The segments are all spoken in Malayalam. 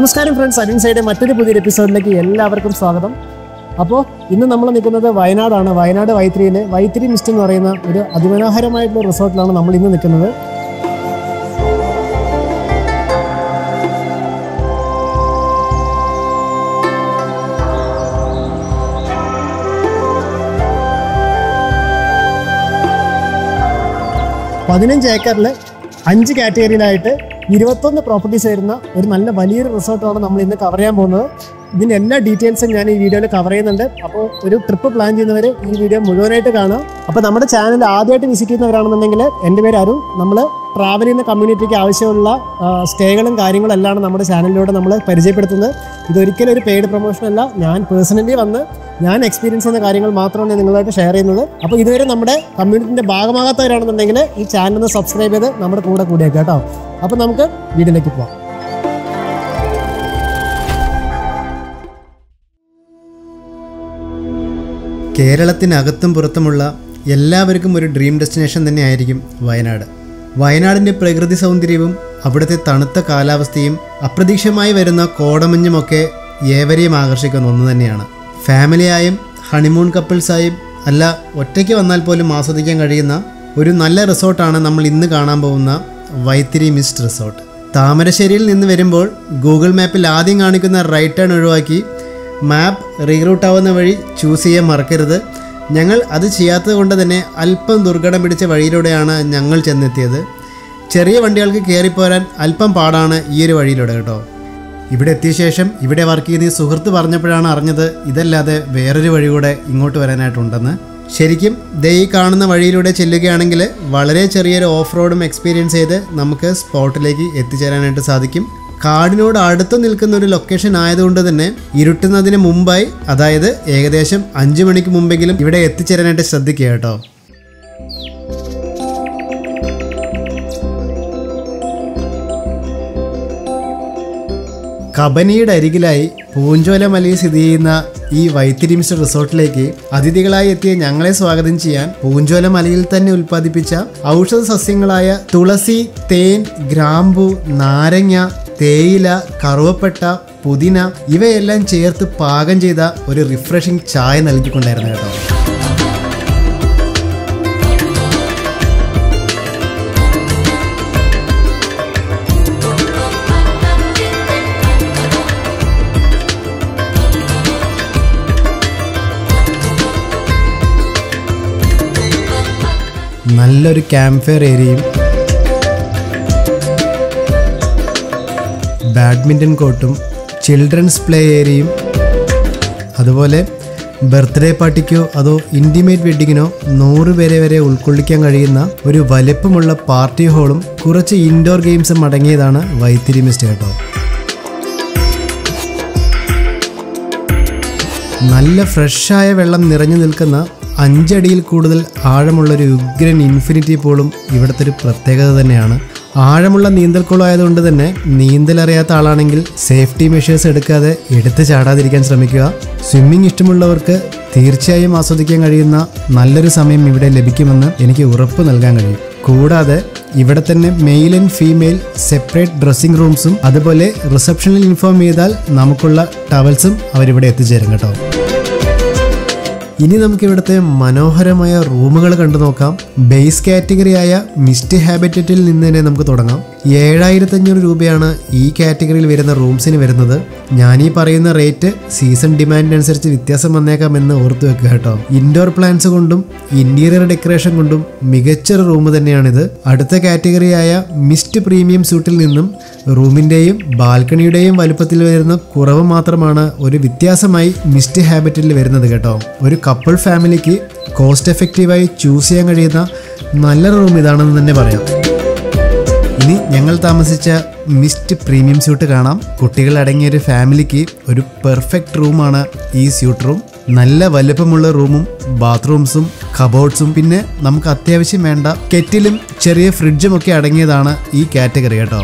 നമസ്കാരം ഫ്രണ്ട്സ് അനിൻ സൈഡ് മറ്റൊരു പുതിയൊരു എപ്പിസോഡിലേക്ക് എല്ലാവർക്കും സ്വാഗതം അപ്പോൾ ഇന്ന് നമ്മൾ നിൽക്കുന്നത് വയനാടാണ് വയനാട് വൈത്തിരിയിൽ വൈത്തിരി മിസ്റ്റ് എന്ന് പറയുന്ന ഒരു അതിമനോഹരമായിട്ടുള്ള റിസോർട്ടിലാണ് നമ്മൾ ഇന്ന് നിൽക്കുന്നത് പതിനഞ്ച് ഏക്കറിൽ അഞ്ച് കാറ്റഗറിയിലായിട്ട് ഇരുപത്തൊന്ന് പ്രോപ്പർട്ടീസ് വരുന്ന ഒരു നല്ല വലിയൊരു റിസോർട്ടാണ് നമ്മൾ ഇന്ന് കവർ ചെയ്യാൻ പോകുന്നത് ഇതിൻ്റെ എല്ലാ ഡീറ്റെയിൽസും ഞാൻ ഈ വീഡിയോയിൽ കവർ ചെയ്യുന്നുണ്ട് അപ്പോൾ ഒരു ട്രിപ്പ് പ്ലാൻ ചെയ്യുന്നവർ ഈ വീഡിയോ മുഴുവനായിട്ട് കാണുക അപ്പോൾ നമ്മുടെ ചാനൽ ആദ്യമായിട്ട് വിസിറ്റ് ചെയ്യുന്നവരാണെന്നുണ്ടെങ്കിൽ എൻ്റെ പേര് അരുൺ നമ്മൾ ട്രാവൽ ചെയ്യുന്ന കമ്മ്യൂണിറ്റിക്ക് ആവശ്യമുള്ള ആ, സ്റ്റേകളും കാര്യങ്ങളും എല്ലാം നമ്മുടെ ചാനലിലൂടെ നമ്മൾ പരിചയപ്പെടുത്തുന്നത് ഇതൊരിക്കലും ഒരു പെയ്ഡ് പ്രൊമോഷൻ അല്ല ഞാൻ പേഴ്സണലി വന്ന് ഞാൻ എക്സ്പീരിയൻസ് ചെയ്യുന്ന കാര്യങ്ങൾ മാത്രമാണ് ഞാൻ നിങ്ങളായിട്ട് ഷെയർ ചെയ്യുന്നത് അപ്പോൾ ഇതുവരെ നമ്മുടെ കമ്മ്യൂണിറ്റിൻ്റെ ഭാഗമാകാത്തവരാണെന്നുണ്ടെങ്കിൽ ഈ ചാനൽ ഒന്ന് സബ്സ്ക്രൈബ് ചെയ്ത് നമ്മുടെ കൂടെ കൂടിയേക്കാം കേട്ടോ അപ്പോൾ നമുക്ക് വീഡിയോയിലേക്ക് പോവാം കേരളത്തിനകത്തും പുറത്തുമുള്ള എല്ലാവർക്കും ഒരു ഡ്രീം ഡെസ്റ്റിനേഷൻ തന്നെയായിരിക്കും വയനാട് വയനാടിൻ്റെ പ്രകൃതി സൗന്ദര്യവും അവിടുത്തെ തണുത്ത കാലാവസ്ഥയും അപ്രതീക്ഷിതമായി വരുന്ന കോടമഞ്ഞുമൊക്കെ ഏവരെയും ആകർഷിക്കുന്ന ഒന്ന് തന്നെയാണ് ഫാമിലിയായും ഹണിമൂൺ കപ്പിൾസായും അല്ല ഒറ്റയ്ക്ക് വന്നാൽ പോലും ആസ്വദിക്കാൻ കഴിയുന്ന ഒരു നല്ല റിസോർട്ടാണ് നമ്മൾ ഇന്ന് കാണാൻ പോകുന്ന വൈത്തിരി മിസ്റ്റ് റിസോർട്ട് താമരശ്ശേരിയിൽ നിന്ന് വരുമ്പോൾ ഗൂഗിൾ മാപ്പിൽ ആദ്യം കാണിക്കുന്ന റൈറ്റ് ടേൺ ഒഴിവാക്കി മാപ്പ് റീറൂട്ട് ആവുന്ന വഴി ചൂസ് ചെയ്യാൻ മറക്കരുത് ഞങ്ങൾ അത് ചെയ്യാത്തത് കൊണ്ട് തന്നെ അല്പം ദുർഘടം പിടിച്ച വഴിയിലൂടെയാണ് ഞങ്ങൾ ചെന്നെത്തിയത് ചെറിയ വണ്ടികൾക്ക് കയറിപ്പോരാൻ അല്പം പാടാണ് ഈ ഒരു വഴിയിലൂടെ കേട്ടോ ഇവിടെ എത്തിയ ശേഷം ഇവിടെ വർക്ക് ചെയ്ത് ഈ സുഹൃത്ത് പറഞ്ഞപ്പോഴാണ് അറിഞ്ഞത് ഇതല്ലാതെ വേറൊരു വഴി കൂടെ ഇങ്ങോട്ട് വരാനായിട്ടുണ്ടെന്ന് ശരിക്കും ദേ ഈ കാണുന്ന വഴിയിലൂടെ ചെല്ലുകയാണെങ്കിൽ വളരെ ചെറിയൊരു ഓഫ് റോഡും എക്സ്പീരിയൻസ് ചെയ്ത് നമുക്ക് സ്പോട്ടിലേക്ക് എത്തിച്ചേരാനായിട്ട് സാധിക്കും കാടിനോട് അടുത്ത് നിൽക്കുന്ന ഒരു ലൊക്കേഷൻ ആയതുകൊണ്ട് തന്നെ ഇരുട്ടുന്നതിന് മുമ്പായി അതായത് ഏകദേശം അഞ്ചു മണിക്ക് മുമ്പെങ്കിലും ഇവിടെ എത്തിച്ചേരാനായിട്ട് ശ്രദ്ധിക്കുക കേട്ടോ കബനിയുടെ അരികിലായി പൂഞ്ചോല മലയിൽ സ്ഥിതി ചെയ്യുന്ന ഈ വൈത്തിരി മിസ്റ്റർ റിസോർട്ടിലേക്ക് അതിഥികളായി എത്തിയ ഞങ്ങളെ സ്വാഗതം ചെയ്യാൻ പൂഞ്ചോല മലയിൽ തന്നെ ഉൽപ്പാദിപ്പിച്ച ഔഷധ സസ്യങ്ങളായ തുളസി തേൻ ഗ്രാമ്പു നാരങ്ങ തേയില കറുവപ്പട്ട പുതിന ഇവയെല്ലാം ചേർത്ത് പാകം ചെയ്ത ഒരു റിഫ്രഷിംഗ് ചായ നൽകിക്കൊണ്ടായിരുന്നു കേട്ടോ നല്ലൊരു ക്യാമ്പ് ഫെയർ ഏരിയയും ബാഡ്മിൻ്റൺ കോർട്ടും ചിൽഡ്രൻസ് പ്ലേ ഏരിയയും അതുപോലെ ബർത്ത്ഡേ പാർട്ടിക്കോ അതോ ഇൻറ്റിമേറ്റ് വെഡ്ഡിങ്ങിനോ നൂറ് പേരെ വരെ ഉൾക്കൊള്ളിക്കാൻ കഴിയുന്ന ഒരു വലിപ്പമുള്ള പാർട്ടി ഹാളും കുറച്ച് ഇൻഡോർ ഗെയിംസും അടങ്ങിയതാണ് വൈത്തിരി മിസ്റ്റ് കേട്ടോ നല്ല ഫ്രഷായ വെള്ളം നിറഞ്ഞു നിൽക്കുന്ന അഞ്ചടിയിൽ കൂടുതൽ ആഴമുള്ളൊരു ഉഗ്രൻ ഇൻഫിനിറ്റി പൂളും ഇവിടുത്തെ ഒരു പ്രത്യേകത തന്നെയാണ് ആഴമുള്ള നീന്തൽക്കുളം ആയതുകൊണ്ട് തന്നെ നീന്തലറിയാത്ത ആളാണെങ്കിൽ സേഫ്റ്റി മെഷേഴ്സ് എടുക്കാതെ എടുത്ത് ചാടാതിരിക്കാൻ ശ്രമിക്കുക സ്വിമ്മിംഗ് ഇഷ്ടമുള്ളവർക്ക് തീർച്ചയായും ആസ്വദിക്കാൻ കഴിയുന്ന നല്ലൊരു സമയം ഇവിടെ ലഭിക്കുമെന്ന് എനിക്ക് ഉറപ്പ് നൽകാൻ കഴിയും കൂടാതെ ഇവിടെ തന്നെ male and female separate dressing റൂംസും അതുപോലെ റിസപ്ഷനിൽ ഇൻഫോം ചെയ്താൽ നമുക്കുള്ള ടവൽസും അവരിവിടെ എത്തിച്ചേരും കേട്ടോ ഇനി നമുക്ക് ഇവിടുത്തെ മനോഹരമായ റൂമുകൾ കണ്ടു നോക്കാം ബേസ് കാറ്റഗറിയായ മിസ്റ്റ് ഹാബിറ്ററ്റിൽ നിന്ന് തന്നെ നമുക്ക് തുടങ്ങാം ഏഴായിരത്തഞ്ഞൂറ് രൂപയാണ് ഈ കാറ്റഗറിയിൽ വരുന്ന റൂംസിന് വരുന്നത് ഞാൻ ഈ പറയുന്ന റേറ്റ് സീസൺ ഡിമാൻഡ് അനുസരിച്ച് വ്യത്യാസം വന്നേക്കാമെന്ന് ഓർത്തു വെക്കുക കേട്ടോ ഇൻഡോർ പ്ലാൻസ് കൊണ്ടും ഇന്റീരിയർ ഡെക്കറേഷൻ കൊണ്ടും മികച്ചൊരു റൂം തന്നെയാണിത് അടുത്ത കാറ്റഗറിയായ മിസ്റ്റ് പ്രീമിയം സ്യൂട്ടിൽ നിന്നും റൂമിൻ്റെയും ബാൽക്കണിയുടെയും വലുപ്പത്തിൽ വരുന്ന കുറവ് മാത്രമാണ് ഒരു വ്യത്യാസമായി മിസ്റ്റ് ഹാബിറ്റിൽ വരുന്നത് കേട്ടോ ഒരു കപ്പിൾ ഫാമിലിക്ക് കോസ്റ്റ് എഫക്റ്റീവായി ചൂസ് ചെയ്യാൻ കഴിയുന്ന നല്ല റൂം ഇതാണെന്ന് തന്നെ പറയാം ഇനി ഞങ്ങൾ താമസിച്ച മിസ്റ്റ് പ്രീമിയം സ്യൂട്ട് കാണാം കുട്ടികൾ അടങ്ങിയ ഒരു ഫാമിലിക്ക് ഒരു പെർഫെക്റ്റ് റൂമാണ് ഈ സ്യൂട്ട് റൂം നല്ല വലുപ്പമുള്ള റൂമും ബാത്റൂംസും കബോർഡ്സും പിന്നെ നമുക്ക് അത്യാവശ്യം വേണ്ട കെറ്റിലും ചെറിയ ഫ്രിഡ്ജും ഒക്കെ അടങ്ങിയതാണ് ഈ കാറ്റഗറി കേട്ടോ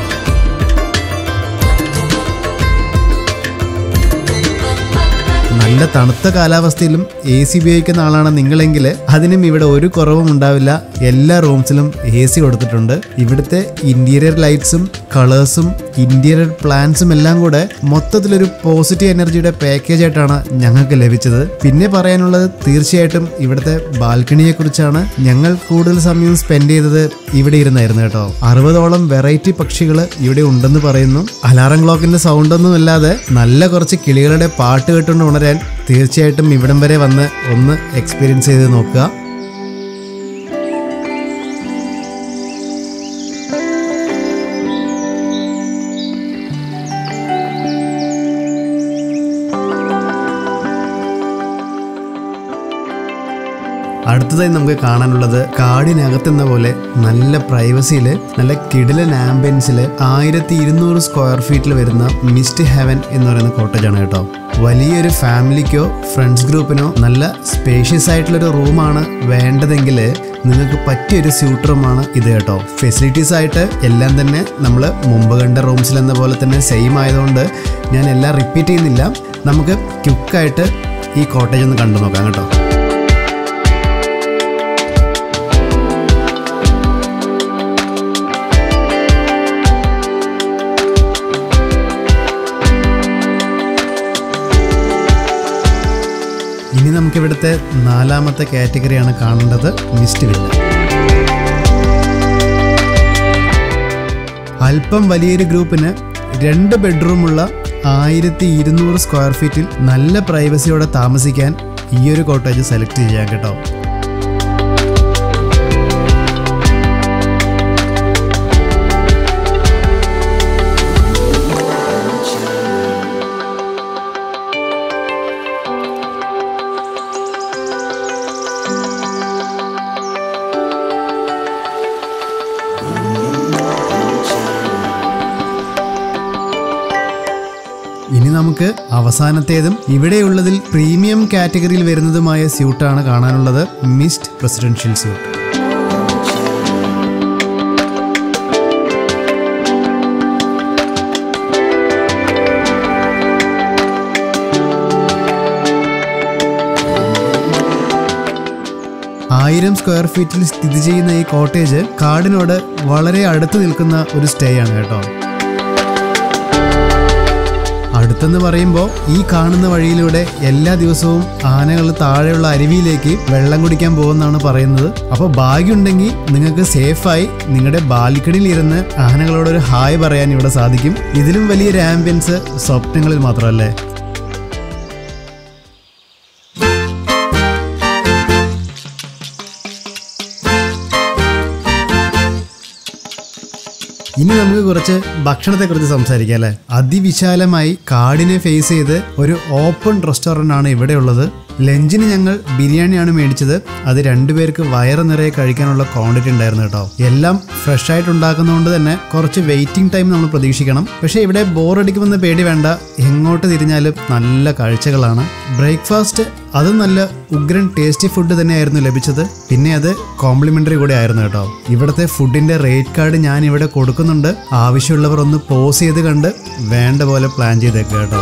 നല്ല നല്ല തണുത്ത കാലാവസ്ഥയിലും എ സി ഉപയോഗിക്കുന്ന ആളാണ് നിങ്ങളെങ്കിൽ അതിനും ഇവിടെ ഒരു കുറവും ഉണ്ടാവില്ല എല്ലാ റൂംസിലും എ സി കൊടുത്തിട്ടുണ്ട് ഇവിടുത്തെ ഇന്റീരിയർ ലൈറ്റ്സും കളേഴ്സും ഇന്റീരിയർ പ്ലാൻസും എല്ലാം കൂടെ മൊത്തത്തിലൊരു പോസിറ്റീവ് എനർജിയുടെ പാക്കേജ് ആയിട്ടാണ് ഞങ്ങൾക്ക് ലഭിച്ചത് പിന്നെ പറയാനുള്ളത് തീർച്ചയായിട്ടും ഇവിടുത്തെ ബാൽക്കണിയെ കുറിച്ചാണ് ഞങ്ങൾ കൂടുതൽ സമയം സ്പെൻഡ് ചെയ്തത് ഇവിടെ ഇരുന്നായിരുന്നു കേട്ടോ അറുപതോളം വെറൈറ്റി പക്ഷികൾ ഇവിടെ ഉണ്ടെന്ന് പറയുന്നു അലാറം ക്ലോക്കിന്റെ സൗണ്ട് ഒന്നും അല്ലാതെ നല്ല കുറച്ച് കിളികളുടെ പാട്ട് കേട്ടുകൊണ്ട് ഉണരാൻ തീർച്ചയായിട്ടും ഇവിടം വരെ വന്ന് ഒന്ന് എക്സ്പീരിയൻസ് ചെയ്ത് നോക്കുക അടുത്തതായി നമുക്ക് കാണാനുള്ളത് കാടിനകത്തെന്ന പോലെ നല്ല പ്രൈവസിയിൽ നല്ല കിടിലൻ ആംബിയൻസിൽ ആയിരത്തി ഇരുന്നൂറ് സ്ക്വയർ ഫീറ്റിൽ വരുന്ന മിസ്റ്റ് ഹെവൻ എന്ന് പറയുന്ന കോട്ടേജാണ് കേട്ടോ വലിയൊരു ഫാമിലിക്കോ ഫ്രണ്ട്സ് ഗ്രൂപ്പിനോ നല്ല സ്പേഷ്യസ് ആയിട്ടുള്ളൊരു റൂമാണ് വേണ്ടതെങ്കിൽ നിങ്ങൾക്ക് പറ്റിയൊരു സ്യൂട്ട് റൂമാണ് ഇത് കേട്ടോ ഫെസിലിറ്റീസ് ആയിട്ട് എല്ലാം തന്നെ നമ്മൾ മുമ്പ് കണ്ട റൂംസിൽ എന്ന പോലെ തന്നെ സെയിം ആയതുകൊണ്ട് ഞാൻ എല്ലാം റിപ്പീറ്റ് ചെയ്യുന്നില്ല നമുക്ക് ക്യുക്കായിട്ട് ഈ കോട്ടേജ് ഒന്ന് കണ്ടു നോക്കാം കേട്ടോ ഇനി നമുക്ക് ഇവിടുത്തെ നാലാമത്തെ കാറ്റഗറിയാണ് കാണേണ്ടത് മിസ്റ്റ് വില്ല അല്പം വലിയൊരു ഗ്രൂപ്പിന് രണ്ട് ബെഡ്റൂമുള്ള ആയിരത്തി ഇരുന്നൂറ് സ്ക്വയർ ഫീറ്റിൽ നല്ല പ്രൈവസിയോടെ താമസിക്കാൻ ഈ ഒരു കോട്ടേജ് സെലക്ട് ചെയ്യാം കേട്ടോ ഇനി നമുക്ക് അവസാനത്തേതും ഇവിടെയുള്ളതിൽ പ്രീമിയം കാറ്റഗറിയിൽ വരുന്നതുമായ സ്യൂട്ടാണ് കാണാനുള്ളത് മിസ്റ്റ് പ്രസിഡൻഷ്യൽ സ്യൂട്ട് ആയിരം സ്ക്വയർ ഫീറ്റിൽ സ്ഥിതി ചെയ്യുന്ന ഈ കോട്ടേജ് കാടിനോട് വളരെ അടുത്ത് നിൽക്കുന്ന ഒരു സ്റ്റേ ആണ് കേട്ടോ അടുത്തെന്ന് പറയുമ്പോൾ ഈ കാണുന്ന വഴിയിലൂടെ എല്ലാ ദിവസവും ആനകൾ താഴെയുള്ള അരുവിയിലേക്ക് വെള്ളം കുടിക്കാൻ പോകുമെന്നാണ് പറയുന്നത് അപ്പോൾ ഭാഗ്യമുണ്ടെങ്കിൽ നിങ്ങൾക്ക് സേഫായി നിങ്ങളുടെ ബാൽക്കണിയിൽ ഇരുന്ന് ആനകളോട് ഒരു ഹായ് പറയാൻ ഇവിടെ സാധിക്കും ഇതിലും വലിയൊരു ആംബിയൻസ് സ്വപ്നങ്ങളിൽ മാത്രമല്ലേ ഇനി നമുക്ക് കുറച്ച് ഭക്ഷണത്തെക്കുറിച്ച് സംസാരിക്കാം അല്ലേ അതിവിശാലമായി കാടിനെ ഫേസ് ചെയ്ത് ഒരു ഓപ്പൺ റെസ്റ്റോറൻ്റ് ആണ് ഇവിടെ ഉള്ളത് ലഞ്ചിന് ഞങ്ങൾ ബിരിയാണിയാണ് മേടിച്ചത് അത് രണ്ടുപേർക്ക് വയറ് നിറയെ കഴിക്കാനുള്ള ക്വാണ്ടിറ്റി ഉണ്ടായിരുന്നു കേട്ടോ എല്ലാം ഫ്രഷ് ആയിട്ട് ഉണ്ടാക്കുന്നതുകൊണ്ട് തന്നെ കുറച്ച് വെയിറ്റിംഗ് ടൈം നമ്മൾ പ്രതീക്ഷിക്കണം പക്ഷേ ഇവിടെ ബോറടിക്കുമെന്ന് പേടി വേണ്ട എങ്ങോട്ട് തിരിഞ്ഞാലും നല്ല കാഴ്ചകളാണ് ബ്രേക്ക്ഫാസ്റ്റ് അത് നല്ല ഉഗ്രൻ ടേസ്റ്റി ഫുഡ് തന്നെയായിരുന്നു ലഭിച്ചത് പിന്നെ അത് കോംപ്ലിമെന്ററി കൂടെ ആയിരുന്നു കേട്ടോ ഇവിടുത്തെ ഫുഡിന്റെ റേറ്റ് കാർഡ് ഞാൻ ഇവിടെ കൊടുക്കുന്നുണ്ട് ആവശ്യമുള്ളവർ ഒന്ന് പോസ് ചെയ്ത് കണ്ട് വേണ്ട പോലെ പ്ലാൻ ചെയ്തേക്കുക കേട്ടോ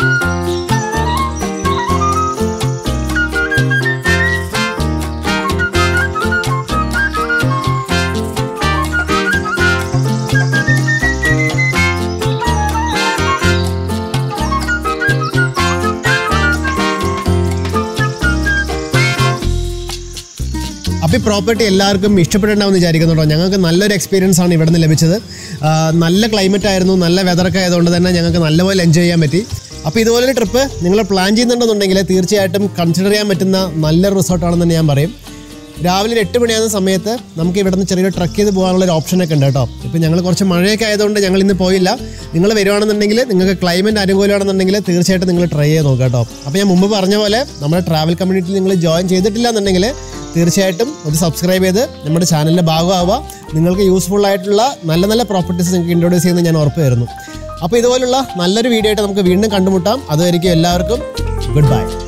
അപ്പോൾ ഈ പ്രോപ്പർട്ടി എല്ലാവർക്കും ഇഷ്ടപ്പെട്ടിട്ടുണ്ടാവും വിചാരിക്കുന്നുണ്ടോ ഞങ്ങൾക്ക് നല്ലൊരു എക്സ്പീരിയൻസ് ആണ് ഇവിടെ നിന്ന് ലഭിച്ചത് ആ, നല്ല ക്ലൈമറ്റ് ആയിരുന്നു നല്ല വെതറൊക്കെ ആയതുകൊണ്ട് തന്നെ ഞങ്ങൾക്ക് നല്ലപോലെ എൻജോയ് ചെയ്യാൻ പറ്റി അപ്പോൾ ഇതുപോലൊരു ട്രിപ്പ് നിങ്ങൾ പ്ലാൻ ചെയ്യുന്നുണ്ടെന്നുണ്ടെങ്കിൽ തീർച്ചയായിട്ടും കൺസിഡർ ചെയ്യാൻ പറ്റുന്ന നല്ലൊരു റിസോർട്ടാണെന്ന് തന്നെ ഞാൻ പറയും രാവിലെ ഒരു എട്ട് മണിയാകുന്ന സമയത്ത് നമുക്ക് ഇവിടെ നിന്ന് ചെറിയൊരു ട്രക്ക് ചെയ്ത് പോകാനുള്ള ഒരു ഓപ്ഷനൊക്കെ ഉണ്ട് കേട്ടോ ഇപ്പോൾ ഞങ്ങൾ കുറച്ച് മഴയൊക്കെ ആയതുകൊണ്ട് ഞങ്ങൾ ഇന്ന് പോയില്ല നിങ്ങൾ വരുവാണെന്നുണ്ടെങ്കിൽ നിങ്ങൾക്ക് ക്ലൈമറ്റ് അനുകൂലമാണെന്നുണ്ടെങ്കിൽ തീർച്ചയായിട്ടും നിങ്ങൾ ട്രൈ ചെയ്ത് നോക്കുക കേട്ടോ അപ്പോൾ ഞാൻ മുമ്പ് പറഞ്ഞ പോലെ നമ്മുടെ ട്രാവൽ കമ്മ്യൂണിറ്റിയിൽ നിങ്ങൾ ജോയിൻ ചെയ്തിട്ടില്ല എന്നുണ്ടെങ്കിൽ തീർച്ചയായിട്ടും ഒരു സബ്സ്ക്രൈബ് ചെയ്ത് നമ്മുടെ ചാനലിൻ്റെ ഭാഗമാവുക നിങ്ങൾക്ക് യൂസ്ഫുൾ ആയിട്ടുള്ള നല്ല നല്ല പ്രോപ്പർട്ടീസ് നിങ്ങൾക്ക് ഇൻട്രൊഡ്യൂസ് ചെയ്യുന്നത് ഞാൻ ഉറപ്പ് തരുന്നു അപ്പോൾ ഇതുപോലുള്ള നല്ലൊരു വീഡിയോ ആയിട്ട് നമുക്ക് വീണ്ടും കണ്ടുമുട്ടാം അതുവരെയ്ക്കും എല്ലാവർക്കും ഗുഡ് ബൈ